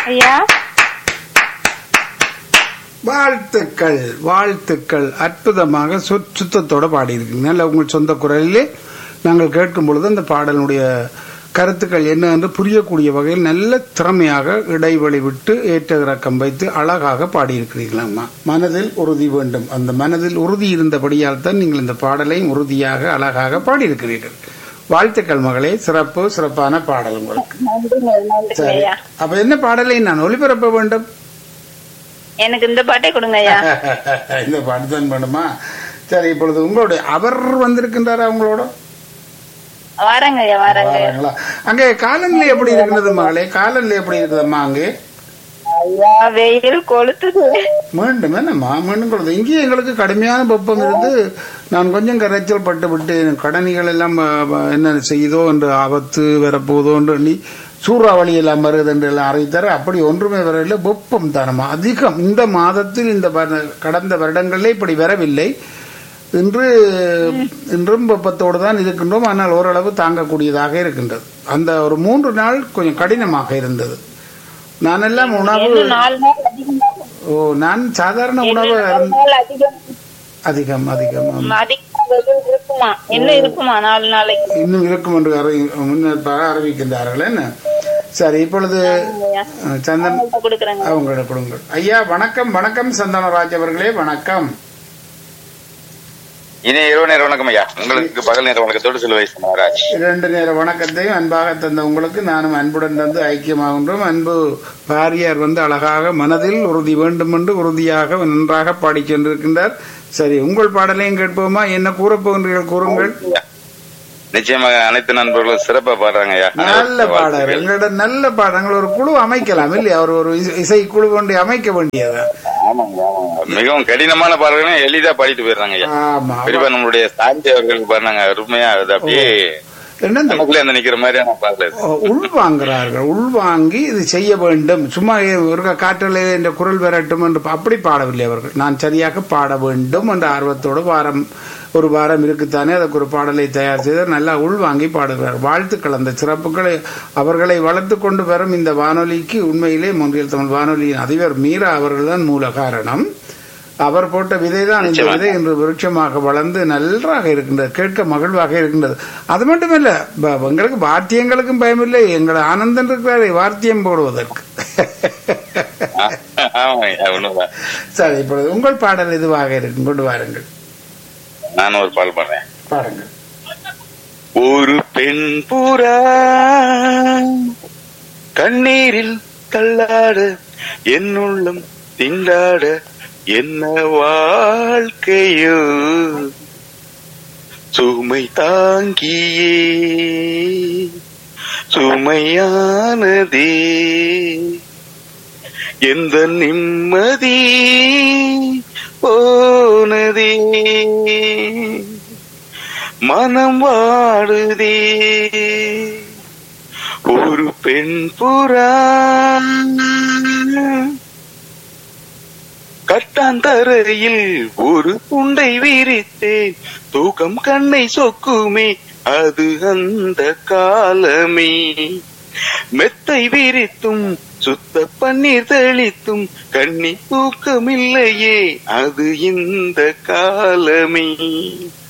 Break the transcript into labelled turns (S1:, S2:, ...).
S1: ஐயா
S2: வாழ்த்துக்கள் வாழ்த்துக்கள் அற்புதமாக சொ- சுத்தத்தோட பாடியிருக்கீங்க நல்ல உங்கள் சொந்த குரலிலே நாங்கள் கேட்கும் பொழுது அந்த பாடலுடைய கருத்துக்கள் என்ன என்று புரியக்கூடிய வகையில் நல்ல திறமையாக இடைவெளி விட்டு ஏற்ற இறக்கம் வைத்து அழகாக பாடியிருக்கிறீர்களாம்மா மனதில் உறுதி வேண்டும் அந்த மனதில் உறுதி இருந்தபடியால் தான் நீங்கள் இந்த பாடலையும் உறுதியாக அழகாக பாடியிருக்கிறீர்கள் வாழ்த்துக்கள் மகளே சிறப்பு சிறப்பான பாடல் உங்களுக்கு
S1: நன்றிங்க நன்றிங்க
S2: சரி
S1: ஐயா
S2: அப்ப என்ன பாடலை நான் ஒளிபரப்ப வேண்டும்
S1: எனக்கு இந்த பாட்டே கொடுங்க ஐயா
S2: இந்த பாட்டு தான் வேணுமா சரி இப்பொழுது உங்களுடைய அவர் வந்திருக்கின்றாரா உங்களோட
S1: வாரங்க ஐயா வாரங்க
S2: வாராங்களா அங்கே காலநிலை எப்படி இருக்கிறது மகளே காலநிலை எப்படி இருக்குதம்மா அங்கே
S1: ஐயா வெயில் கொளுத்துது
S2: மீண்டும் என்னம்மா மீண்டும் கொடுத்து இங்கேயும் எங்களுக்கு கடுமையான வெப்பம் இருந்து நான் கொஞ்சம் கரைச்சல் பட்டு விட்டு எனக்கு கடனிகள் எல்லாம் அஹ், அஹ், என்ன செய்யுதோ என்று ஆபத்து வரப்போதோ என்று எண்ணி சூறாவளி எல்லாம் வருது என்று எல்லாம் அறிவித்தார் அப்படி ஒன்றுமே வரவில்லை வெப்பம் தானம்மா அதிகம் இந்த மாதத்தில் இந்த வர- கடந்த வருடங்களிலே இப்படி வரவில்லை இன்று இன்றும் வெப்பத்தோடு தான் இருக்கின்றோம் ஆனால் ஓரளவு தாங்கக்கூடியதாக இருக்கின்றது அந்த ஒரு மூன்று நாள் கொஞ்சம் கடினமாக இருந்தது நான் எல்லாம் உணவு
S1: இன்னும் நாலு நாள் அதிகமா
S2: ஓ நான் சாதாரண உணவு
S1: நாலு
S2: அருந்த-
S1: நாள் அதிகம்
S2: அதிகம் அதிகம் ஆமா.
S1: அதிகமா வெயில் இருக்குமா இன்னும் இருக்குமா நாலு நாளைக்கு
S2: இன்னும் இருக்கும் என்று அறி- முன்னேற்பாக அறிவிக்கின்றார்கள் என்ன சரி இப்பொழுது
S1: ஐயா
S2: அஹ், சந்தன்
S1: இப்ப கொடுக்குறேங்க
S2: அவங்களோட கொடுங்கள் ஐயா வணக்கம் வணக்கம் சந்தனராஜ் அவர்களே வணக்கம்
S3: இனி இரவு நேர வணக்கம் ஐயா உங்களுக்கு பகல் நேர வணக்கத்தோடு சில வயசு மகாராஜ்
S2: இரண்டு நேர வணக்கத்தையும் அன்பாக தந்த உங்களுக்கு நானும் அன்புடன் தந்து ஐக்கியமாகின்றோம் அன்பு பாரியார் வந்து அழகாக மனதில் உறுதி வேண்டும் என்று உறுதியாக நன்றாக பாடிச் சென்றிருக்கின்றார் சரி உங்கள் பாடலையும் கேட்போமா என்ன கூறப் போகின்றீர்கள் கூறுங்கள்
S3: நிச்சயமாக அனைத்து நண்பர்களும் சிறப்பா பாடுறாங்க ஐயா
S2: நல்ல பாடல் எங்களிடம் நல்ல பாடங்கள் ஒரு குழு அமைக்கலாம் இல்லையா அவர் ஒரு இசை- இசை குழு கொண்டு அமைக்க வேண்டியதா
S3: ஆமாங்க, ஆமாங்க. மிகவும் கடினமான பாடல்களையும் எளிதா பாடிட்டு போயிடுறாங்க ஐயா
S2: ஆமா
S3: குறிப்பா நம்மளுடைய சாந்தி அவர்கள் பாடினாங்க அருமையா அது அப்படியே
S2: என்ன இந்த
S3: நமக்குள்ள அந்த நிக்கிற மாதிரியான பாடல் இது.
S2: உள்வாங்குறார்கள் உள்வாங்கி இது செய்ய வேண்டும் சும்மா ஒரு காற்றலை என்ற குரல் வரட்டும் என்று அப்படி பாடவில்லை அவர்கள் நான் சரியாக பாட வேண்டும் என்ற ஆர்வத்தோடு வாரம் ஒரு வாரம் இருக்குத்தானே அதுக்கு ஒரு பாடலை தயார் செய்து நல்லா உள்வாங்கி பாடுகிறார் வாழ்த்துக்கள் அந்த சிறப்புகளை அவர்களை வளர்த்து கொண்டு வரும் இந்த வானொலிக்கு உண்மையிலே முன்றியல் தமிழ் வானொலியின் அதிபர் மீரா அவர்கள்தான் மூல காரணம் அவர் போட்ட விதை தான் இந்த விதை இன்று விருட்சமாக வளர்ந்து நன்றாக இருக்கின்றது கேட்க மகிழ்வாக இருக்கின்றது அது மட்டுமல்ல ப- எங்களுக்கு வாத்தியங்களுக்கும் பயமில்லை எங்களை ஆனந்தன் இருக்கிறாரே வாத்தியம் போடுவதற்கு
S3: ஆமாங்க ஐயா, உண்மைதான்
S2: சரி இப்பொழுது உங்கள் பாடல் இதுவாக இருக்கும் கொண்டு வாருங்கள்
S3: நானும் ஒரு பாடல் பாடுறேன்
S2: பாருங்கள்
S3: ஒரு பெண் புறா கண்ணீரில் தள்ளாட என்னுள்ளம் திண்டாட என்ன வாழ்க்கையோ சுமை தாங்கியே சுமையானதே எந்த நிம்மதி போனதே மனம் வாடுதே ஒரு பெண் புறா கட்டாந்தரையில் ஒரு துண்டை விரித்தேன் தூக்கம் கண்ணை சொக்குமே அது அந்த காலமே மெத்தை விரித்தும் சுத்த பன்னீர் தெளித்தும் கண்ணி தூக்கமில்லையே அது இந்த காலமே